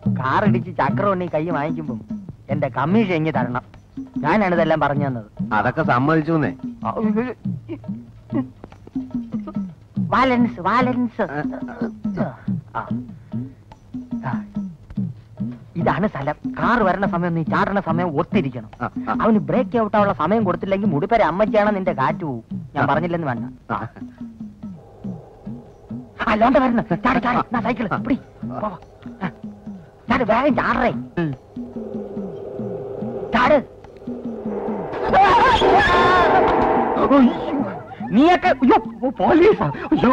കാറിടിച്ച് ചക്രം നീ കൈ വാങ്ങിക്കുമ്പോ എന്റെ കമ്മീഷൻ എങ്ങി തരണം ഞാനാണ് ഇതെല്ലാം പറഞ്ഞു തന്നത് അതൊക്കെ സമ്മതിച്ചുന്നേ വാലൻസ് വാലൻസ് ആ. ആ. ഇതാണ് സ്ഥലം കാർ വരണ സമയം നീ ചാടണ സമയം ഒത്തിരിക്കണം ആ, ആ. അവന് ബ്രേക്ക് ഔട്ടാനുള്ള സമയം കൊടുത്തില്ലെങ്കിൽ മുടിപ്പര അമ്മയ്ക്കാണ് നിന്റെ കാറ്റ് പോവും ഞാൻ പറഞ്ഞില്ലെന്ന് വേണ്ട ആ. അല്ലോണ്ട് വരുന്നു ചാടി ചാടി നാ സൈക്കിൾ പിടി പോ, പോ. ആ. ചാട് വേഗം ചാടറേ ചാട് അയ്യോ, നീയൊക്കെ അയ്യോ പോലീസാ അയ്യോ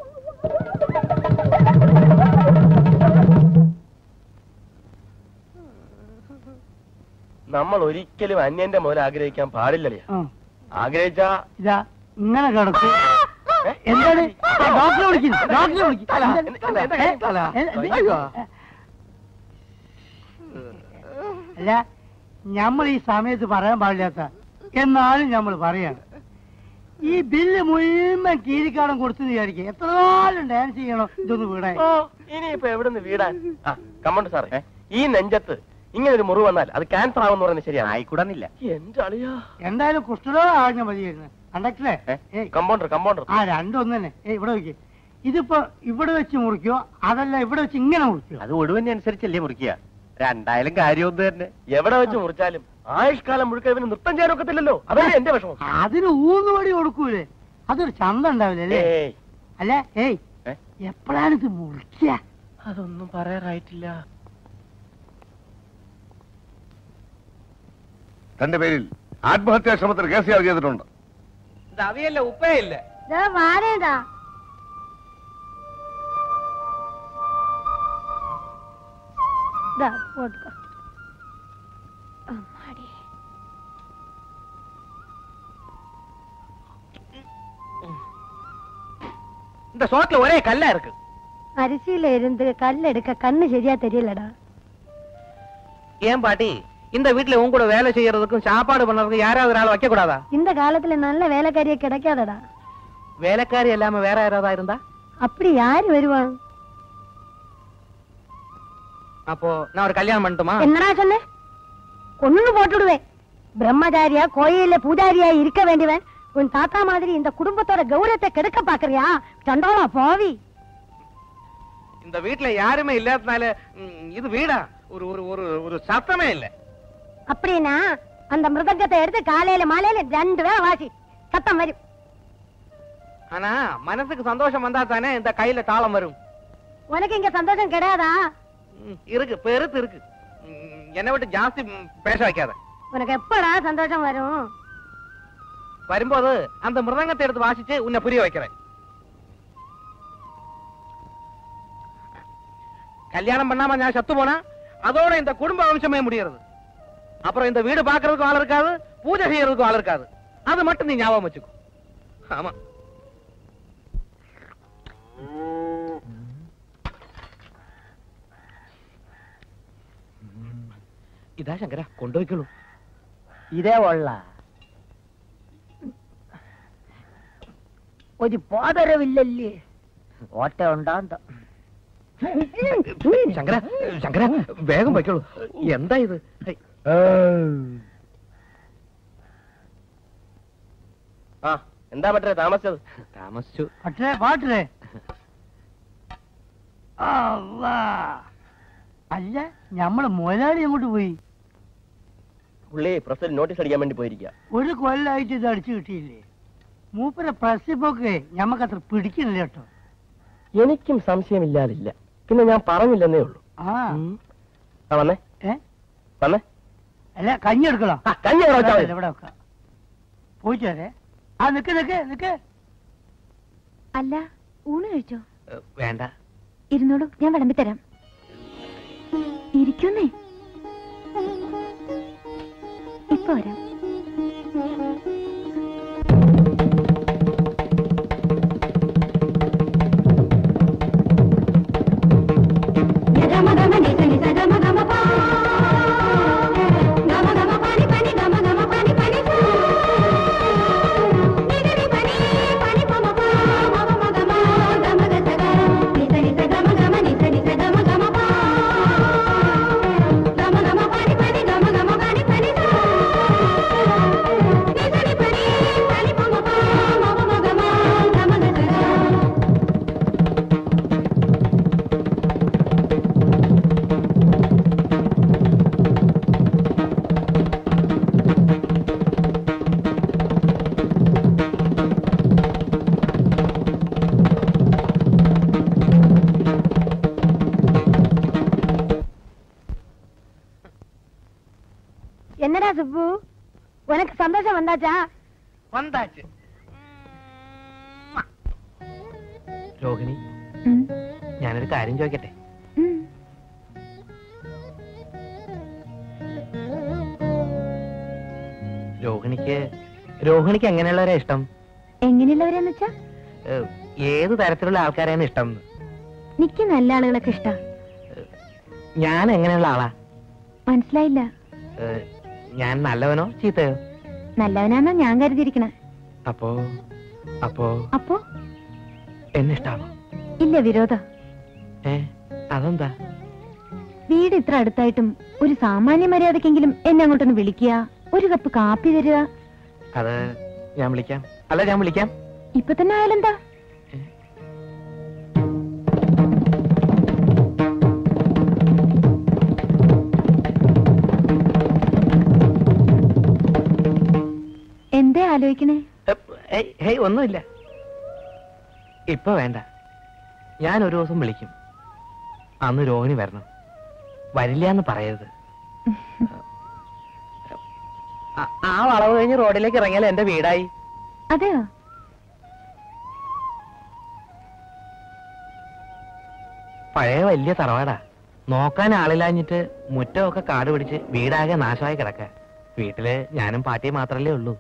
നമ്മൾ ഒരിക്കലും അന്യന്റെ മുതൽ ആഗ്രഹിക്കാൻ പാടില്ലല്ലേ ആഗ്രഹിച്ചാ ഇതാ ഇങ്ങനെ കിടക്കും എന്താണ് ആ, ഡോക്ടറെ വിളിക്കുന്നു ഡോക്ടറെ വിളിക്കുന്നു അല്ല, എന്താ- എന്താ- എന്താ കാര്യം? അല്ല, അല്ല, ഏ, അയ്യോ. അല്ല നമ്മൾ ഈ സമയത്ത് പറയാൻ പാടില്ലാത്ത എന്നാലും നമ്മൾ പറയാണ് ഈ ബില്ല് മുഴുവൻ കീരിക്കാടം കൊടുത്തു വിചാരിക്കുക എത്ര കാലം ഡാൻസ് ചെയ്യണം ഇതൊന്ന് വീടാൻ ഓ ഇനിയിപ്പോ എവിടുന്ന് വീടാൻ ആ കമ്മണ്ട് സാറേ ഈ നെഞ്ചത്ത് ഇങ്ങനെ ഒരു മുറിവ് വന്നാൽ അത് ക്യാൻസർ ആവുമെന്ന് പറയുന്നത് ശരിയാണ് ആയിക്കൂടാന്നില്ല എന്റെ അളിയാ എന്തായാലും കുഷ്ഠരോഗം ആകഞ്ഞ മതിയായിരുന്നു കണ്ടക്ടറെ ഏയ് കമ്പൗണ്ടർ കമ്പൗണ്ടർ ആ രണ്ടൊന്നു തന്നെ ഏയ് ഇവിടെ നോക്കി ഇതിപ്പോ ഇവിടെ വെച്ച് മുറിക്കോ അതല്ല ഇവിടെ വെച്ച് ഇങ്ങനെ മുറിക്കോ അത് ഒടുവിനെ അനുസരിച്ചല്ലേ മുറിക്കുക രണ്ടായാലും കാര്യമൊന്നും തന്നെ എവിടെ വെച്ച് മുറിച്ചാലും ആയുഷ്കാലം മുഴുക്ക ഇവന് നൃത്തം ചെയ്യാൻ ഒക്കത്തില്ലല്ലോ അതല്ലേ എന്റെ വിഷമം അതിന് ഊന്നുവടി കൊടുക്കൂലേ അതൊരു ചന്ത ഉണ്ടാവില്ല അല്ലേ ഏയ് അല്ല ഏയ് ഏ? എപ്പോഴാണ് ഇത് മുറിക്കുക അതൊന്നും പറയാറായിട്ടില്ല തന്റെ പേരിൽ ആത്മഹത്യാ ശ്രമത്തിന് കേസ് ചാർജ് ചെയ്തിട്ടുണ്ട് അവിയല്ല ഉപ്പേ ഇല്ല വാരേതാ പോട്ടുക അമ്മാടി இந்த சோத்துல ஒரே கல்லா இருக்கு அரிசியில இருந்து கல் எடுக்க கண்ணு சரியா தெரியலடா ஏன் பாட்டி இந்த வீட்டுல உன் கூட வேலை செய்யறதுக்கும் சாப்பாடு பண்றதுக்கும் யாராவது ஒரு ஆள் வைக்க கூடாதா இந்த காலத்துல நல்ல வேலைக்காரிய கிடைக்காதடா வேலைக்காரி இல்லாம வேற யாராவது இருந்தா அப்படி யாரு வருவான் அப்போ நான் ஒரு கல்யாணம் பண்ணட்டுமா என்னடா சொன்ன ஒண்ணு போட்டுடுவேன் பிரம்மச்சாரியா கோயில்ல பூஜாரியா இருக்க வேண்டியவன் உன் தாத்தா மாதிரி இந்த குடும்பத்தோட கௌரவத்தை கெடுக்க பாக்குறியா சண்டோலா பாவி இந்த வீட்டுல யாருமே இல்லாதனால ம், இது வீடா ஒரு ஒரு ஒரு ஒரு சத்தமே இல்ல அப்படின்னா அந்த மிருதங்கத்தை எடுத்து காலையில மாலையில ரெண்டு வேளை வாசி சத்தம் வரும் ஆனா மனசுக்கு சந்தோஷம் வந்தா தானே இந்த கையில தாளம் வரும் உனக்கு இங்க சந்தோஷம் கிடையாதா ம், இருக்கு பெருத்து இருக்கு ம், என்னை விட்டு ஜாஸ்தி ம், பேச வைக்காத உனக்கு எப்படா சந்தோஷம் வரும் வரும்போது அந்த மிருதங்கத்தை எடுத்து வாசிச்சு உன்னை புரிய வைக்கிறேன் கல்யாணம் பண்ணாம நான் சத்து போனா அதோட இந்த குடும்ப வம்சமே முடியறது அப்புறம் இந்த வீடு பாக்குறதுக்கும் ஆள் இருக்காது பூஜை செய்யறதுக்கும் ஆள் இருக்காது அது மட்டும் நீ ஞாபகம் வச்சுக்கோ ஆமா ഇതാ ശങ്കര കൊണ്ടുപോയിക്കോളൂ ഇതേ ഉള്ള ഒരു പോതരവില്ലല്ലേ ഓട്ട ഉണ്ടാന്ത ശങ്കര ശങ്കര വേഗം വയ്ക്കോളൂ എന്താ ഇത് ഹൈ. ആ എന്താ പറ്റേ താമസിച്ചത് താമസിച്ചു പക്ഷേ പാട്ടില്ലേ അല്ലാ. അല്ല ഞമ്മള് മുതലാളി അങ്ങോട്ട് പോയി പുള്ളി പ്രസിൽ നോട്ടീസ് അടിക്കാൻ വേണ്ടി പോയിരിക്കുക ഒരു കൊല്ലായിട്ട് ഇത് അടിച്ചു കിട്ടിയില്ലേ മൂപ്പര പ്രസിപ്പൊക്കെ ഞമ്മക്ക് അത്ര പിടിക്കുന്നില്ല കേട്ടോ എനിക്കും സംശയമില്ലാതില്ല പിന്നെ ഞാൻ പറഞ്ഞില്ലെന്നേ ഉള്ളൂ ആ ആ വന്നേ ഏ വന്നേ അല്ല കഞ്ഞി എടുക്കണോ ആ, കഞ്ഞി അവിടെ വെച്ചാ മതി. ഇവിടെ വെക്കാം പോയിട്ട് വരെ ആ നിക്ക് നിക്ക് നിക്ക് അല്ല ഊണ് കഴിച്ചോ ഏ, വേണ്ട ഇരുന്നോളൂ ഞാൻ വിളമ്പി തരാം ഇരിക്കുന്നേ ഇപ്പൊ വരാം சுப்பு உனக்கு சந்தோஷம் வந்தாச்சா വന്താച്ച് രോഹിണി ம், ഞാനൊരു കാര്യം ചോദിക്കട്ടെ ம். രോഹിണിക്ക് രോഹിണിക്ക് എങ്ങനെയുള്ളവരെ ഇഷ്ടം എങ്ങനെയുള്ളവരെന്ന് വെച്ചാ ഏഹ്, ഏത് തരത്തിലുള്ള ആൾക്കാരെയാണ് ഇഷ്ടം എന്ന്? നിക്ക് നല്ല ആളുകളൊക്കെ ഇഷ്ടാ ഞാൻ എങ്ങനെയുള്ള ആളാ മനസ്സിലായില്ല ഏഹ്, ഞാൻ നല്ലവനോ ചീത്തയോ നല്ലവനാന്നാ ഞാൻ കരുതിയിരിക്കണ അപ്പോ അപ്പോ അപ്പോ എന്നെ ഇഷ്ടാണോ ഇല്ല വിരോധ ഏ അതെന്താ വീട് ഇത്ര അടുത്തായിട്ടും ഒരു സാമാന്യ മര്യാദക്കെങ്കിലും എന്നെ അങ്ങോട്ടൊന്ന് വിളിക്കുക ഒരു കപ്പ് കാപ്പി തരിക അത് ഞാൻ വിളിക്കാം അല്ല ഞാൻ വിളിക്കാം ഇപ്പൊ തന്നെ ആയാലെന്താ എന്തേ ആലോചിക്കണേ എപ്പ്, ഏയ്, ഹേയ് ഒന്നുമില്ല ഇപ്പൊ വേണ്ട ഞാൻ ഒരു ദിവസം വിളിക്കും അന്ന് രോഹിണി വരണം വരില്ല എന്ന് പറയരുത് ആ- ആ വളവ് കഴിഞ്ഞ് റോഡിലേക്ക് ഇറങ്ങിയാൽ എന്റെ വീടായി അതെയോ പഴയ വലിയ തറവാടാ നോക്കാൻ ആളില്ലാഞ്ഞിട്ട് മുറ്റമൊക്കെ കാട് പിടിച്ച് വീടാകെ നാശമായി കിടക്ക വീട്ടില് ഞാനും പാട്ടിയും മാത്രല്ലേ ഉള്ളൂ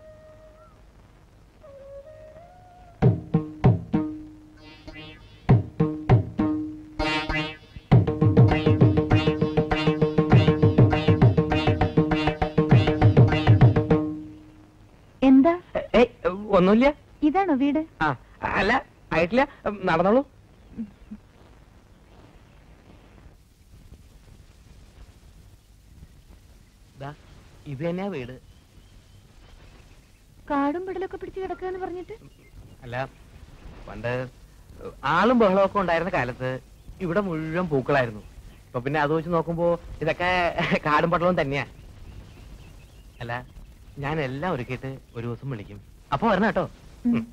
എന്താ ഏ- ഏയ് ഒന്നുമില്ല ഇതാണോ വീട് ആ അല്ല ആയിട്ടില്ല ഉം, നടന്നോളൂ ദാ, ഇത് തന്നെയാ വീട് കാടും പിടലൊക്കെ പിടിച്ച് കിടക്കുക എന്ന് പറഞ്ഞിട്ട് അല്ല പണ്ട് ആളും ബഹളമൊക്കെ ഉണ്ടായിരുന്ന കാലത്ത് ഇവിടെ മുഴുവൻ പൂക്കളായിരുന്നു ഇപ്പൊ പിന്നെ അത് വെച്ച് നോക്കുമ്പോ ഇതൊക്കെ കാടും പട്ടളവും തന്നെയാ അല്ല ഞാൻ എല്ലാം ഒരുക്കിയിട്ട് ഒരു ദിവസം വിളിക്കും അപ്പൊ വരണം കേട്ടോ ഉം.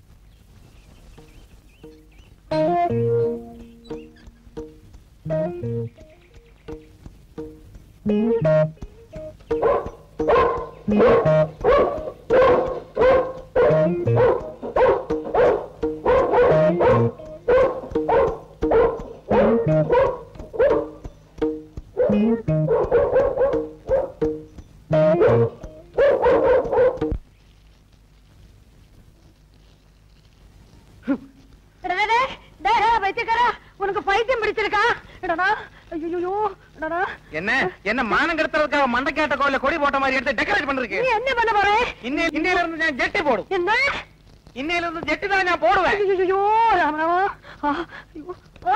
എടാ, ഡേ, ഡേ, ഡേ, ഡേ, പൈത്യക്കാരാ, உனக்கு பைத்தியம் பிடிச்சிருக்கா எடா ஐயோ எடா என்ன என்ன மானம் கெடுத்துறதுக்காக மண்டைக்காட்ட கோயில கொடி போட்ட மாதிரி எடுத்து டெக்கரேட் நீ பண்ணிருக்கேன் என்ன பண்ண போற இன்னை இன்னையில இருந்து நான் ஜெட்டி போடும் என்ன இன்னையில இருந்து ஜெட்டி தான் நான் போடுவேன் ஐயோ ராமராமா ஆ, ஐயோ, ஆ.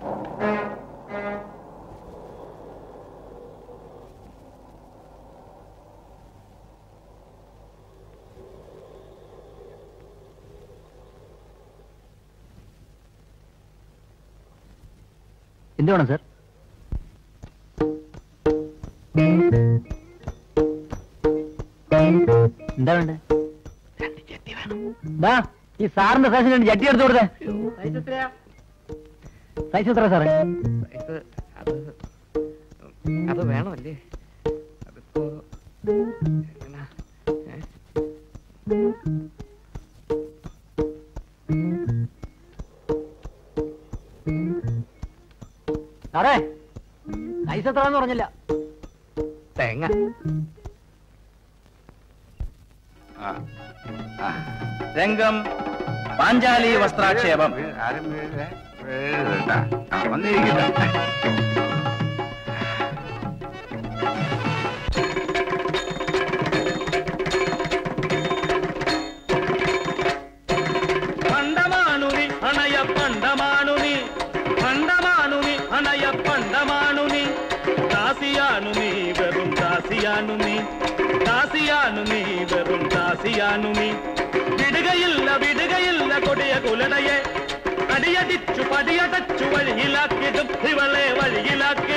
എന്ത് വേണം സർ എന്താ വേണ്ടേ ദാ, ഈ സാറിന്റെ സൈസിന് വേണ്ടി ജട്ടി എടുത്തു കൊടുത്തേ സൈസ് എത്ര സാറേ ഇത് അത് അത് വേണമല്ലേ അതിപ്പോ എങ്ങനാ? ഏ? സാറേ സൈസ് എത്രയാന്ന് പറഞ്ഞില്ല തേങ്ങ ആ. ആ. രംഗം പാഞ്ചാലി വസ്ത്രാക്ഷേപം വീഴ്- ആരും വീഴരുതേ. വീഴരുത് കേട്ടാ. ആ, വന്നിരിക്കട്ടെ. పండమానుని అనయ పండమానుని పండమానుని అనయ పండమానుని దాసియానుని వెറും దాసియాനുനി ദാസിയാനുനി വെറും ദാസിയാനുനി വിടുകയില്ല വിടുകയില്ല കൊടിയ കുലടയെ അടിയടിച്ചു പടിയടച്ചു വഴിയിലാക്കിടും ഇവളെ വഴിയിലാക്കി